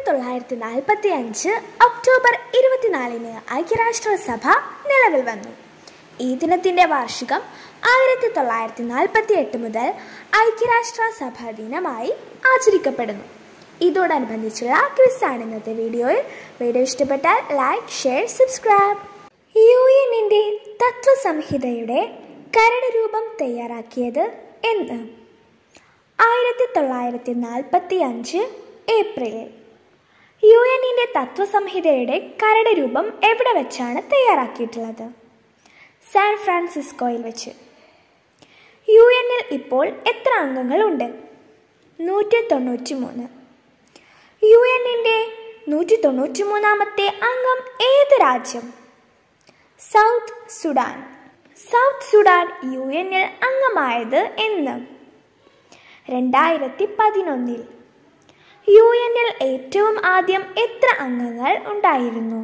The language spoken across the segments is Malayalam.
തൊള്ളായിരത്തി നാൽപ്പത്തി അഞ്ച് ഒക്ടോബർ ഇരുപത്തിനാലിന് ഐക്യരാഷ്ട്രസഭ നിലവിൽ വന്നു ഈ ദിനത്തിൻ്റെ വാർഷികം ആയിരത്തി തൊള്ളായിരത്തി നാൽപ്പത്തി എട്ട് മുതൽ ഐക്യരാഷ്ട്രസഭ ദിനമായി ആചരിക്കപ്പെടുന്നു ഇതോടനുബന്ധിച്ചുള്ള ക്വിസാണ് ഇന്നത്തെ വീഡിയോയിൽ വീഡിയോ ഇഷ്ടപ്പെട്ടാൽ ലൈക്ക് ഷെയർ സബ്സ്ക്രൈബ് യു എന്നിൻ്റെ തത്വസംഹിതയുടെ കരട് തയ്യാറാക്കിയത് എന്ന് ആയിരത്തി തൊള്ളായിരത്തി നാൽപ്പത്തി അഞ്ച് ഏപ്രിലിൽ യു എന്നിൻ്റെ തത്വസംഹിതയുടെ കരട് രൂപം എവിടെ വെച്ചാണ് തയ്യാറാക്കിയിട്ടുള്ളത് സാൻ ഫ്രാൻസിസ്കോയിൽ വെച്ച് യു എന്നിൽ ഇപ്പോൾ എത്ര അംഗങ്ങളുണ്ട് നൂറ്റി തൊണ്ണൂറ്റി മൂന്ന് യു എന്നിൻ്റെ നൂറ്റി തൊണ്ണൂറ്റി മൂന്നാമത്തെ അംഗം ഏത് രാജ്യം South Sudan South Sudan U എന്നിൽ അംഗമായത് എന്ന് രണ്ടായിരത്തി പതിനൊന്നിൽ യു എന്നിൽ ഏറ്റവും ആദ്യം എത്ര അംഗങ്ങൾ ഉണ്ടായിരുന്നു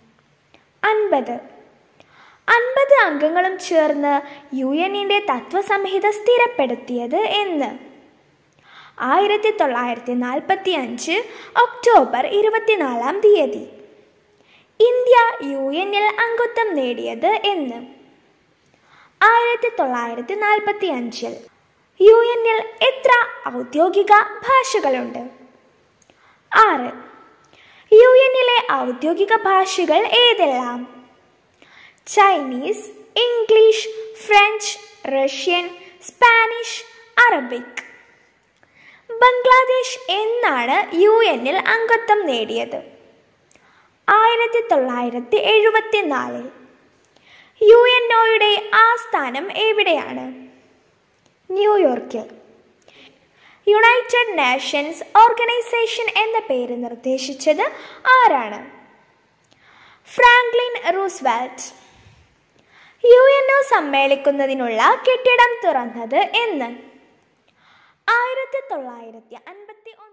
അൻപത് അൻപത് അംഗങ്ങളും ചേർന്ന് യു എന്നിൻ്റെ തത്വസംഹിത സ്ഥിരപ്പെടുത്തിയത് എന്ന് ആയിരത്തി തൊള്ളായിരത്തി നാൽപ്പത്തി അഞ്ച് ഒക്ടോബർ ഇരുപത്തിനാലാം തീയതി ഇന്ത്യ യു എന്നിൽ അംഗത്വം നേടിയത് എന്ന് ആയിരത്തി തൊള്ളായിരത്തി നാൽപ്പത്തി അഞ്ചിൽ യു എന്നിൽ എത്ര ഔദ്യോഗിക ഭാഷകളുണ്ട് ആറ് യു എന്നിലെ ഔദ്യോഗിക ഭാഷകൾ ഏതെല്ലാം Chinese English French Russian Spanish Arabic Bangladesh എന്നാണ് യു എന്നിൽ അംഗത്വം നേടിയത് ആയിരത്തി തൊള്ളായിരത്തി എഴുപത്തിനാലിൽ യു എൻ ഒയുടെ ആസ്ഥാനം എവിടെയാണ് ന്യൂയോർക്കിൽ യുണൈറ്റഡ് നേഷൻസ് ഓർഗനൈസേഷൻ എന്ന പേര് നിർദ്ദേശിച്ചത് ആരാണ് Franklin Roosevelt U N O സമ്മേളിക്കുന്നതിനുള്ള കെട്ടിടം തുറന്നത് എന്ന് ആയിരത്തി തൊള്ളായിരത്തി അൻപത്തി